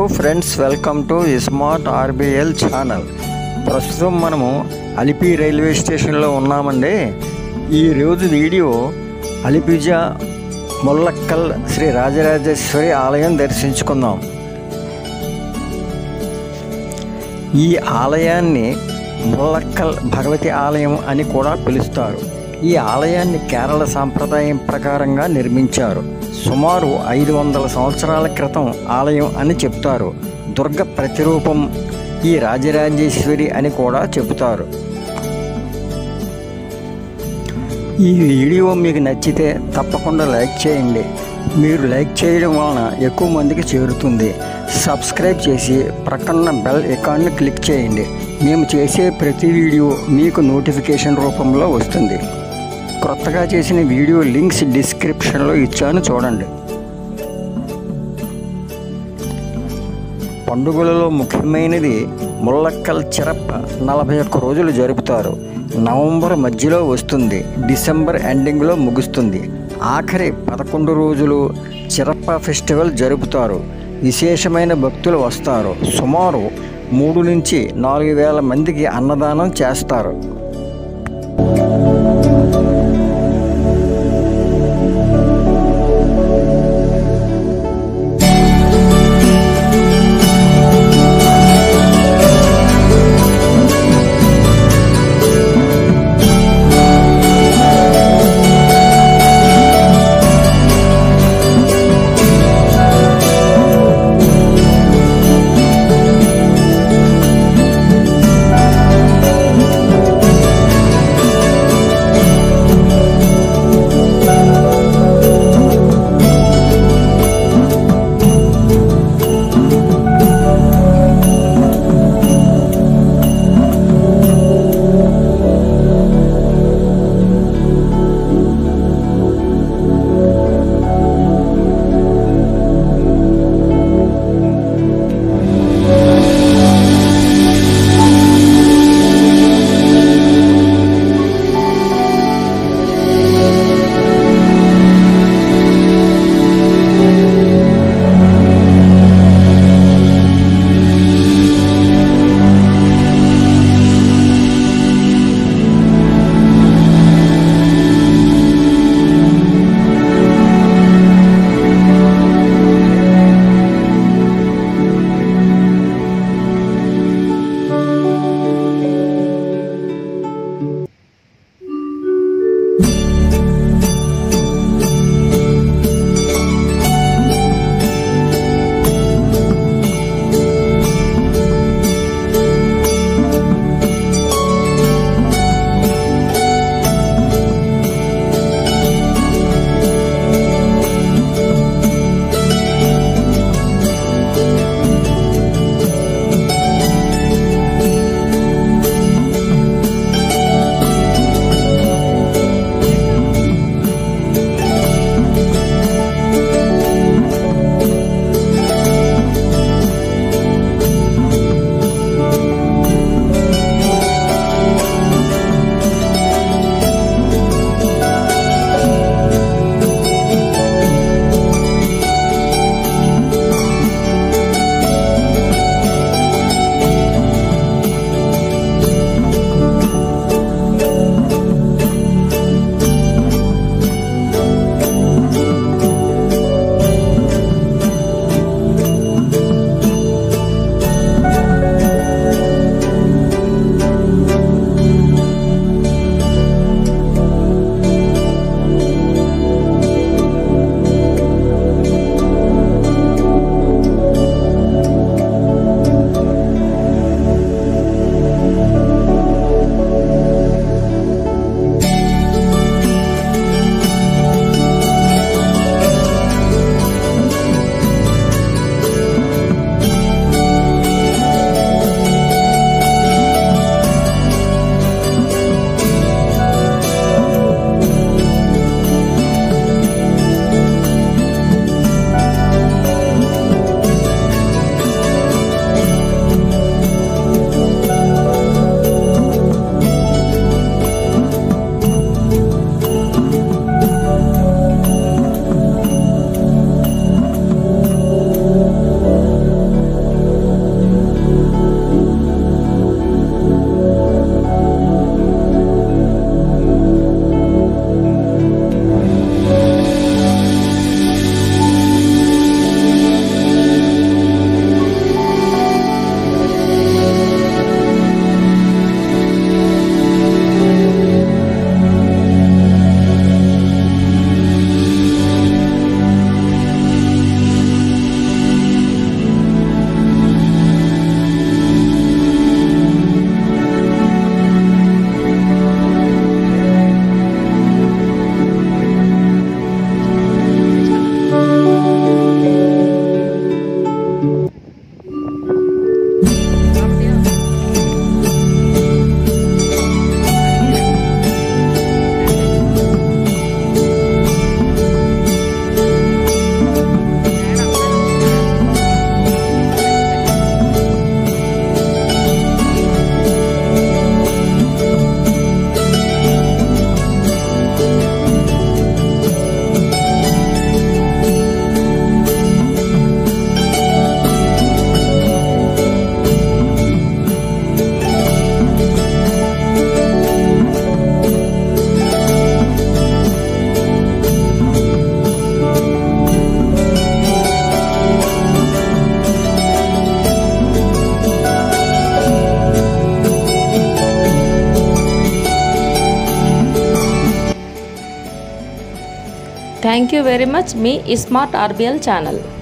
friends welcome to smart RBL channel ప్రస్తుతం మనము అలిపి రైల్వే స్టేషన్లో ఉన్నామండి ఈ రోజు వీడియో అలిపిజ ముల్లక్కల్ శ్రీ రాజరాజేశ్వరి ఆలయం దర్శించుకుందాం ఈ ఆలయాన్ని ముల్లక్కల్ భగవతి ఆలయం అని కూడా పిలుస్తారు ఈ ఆలయాన్ని కేరళ సాంప్రదాయం ప్రకారంగా నిర్మించారు సుమారు ఐదు వందల సంవత్సరాల క్రితం ఆలయం అని చెప్తారు దుర్గ ప్రతిరూపం ఈ రాజరాజేశ్వరి అని కూడా చెబుతారు ఈ వీడియో మీకు నచ్చితే తప్పకుండా లైక్ చేయండి మీరు లైక్ చేయడం వలన ఎక్కువ మందికి చేరుతుంది సబ్స్క్రైబ్ చేసి ప్రక్కన బెల్ ఐకాన్ని క్లిక్ చేయండి మేము చేసే ప్రతి వీడియో మీకు నోటిఫికేషన్ రూపంలో వస్తుంది కొత్తగా చేసిన వీడియో లింక్స్ డిస్క్రిప్షన్లో ఇచ్చాను చూడండి పండుగలలో ముఖ్యమైనది ముల్లక్కల్ చిరప్ప నలభై ఒక్క రోజులు జరుపుతారు నవంబర్ మధ్యలో వస్తుంది డిసెంబర్ ఎండింగ్లో ముగుస్తుంది ఆఖరి పదకొండు రోజులు చిరప్ప ఫెస్టివల్ జరుపుతారు విశేషమైన భక్తులు వస్తారు సుమారు మూడు నుంచి నాలుగు వేల మందికి అన్నదానం చేస్తారు థ్యాంక్ యూ వెరీ మచ్ మీ స్మార్ట్ ఆర్బిఎల్ ఛానల్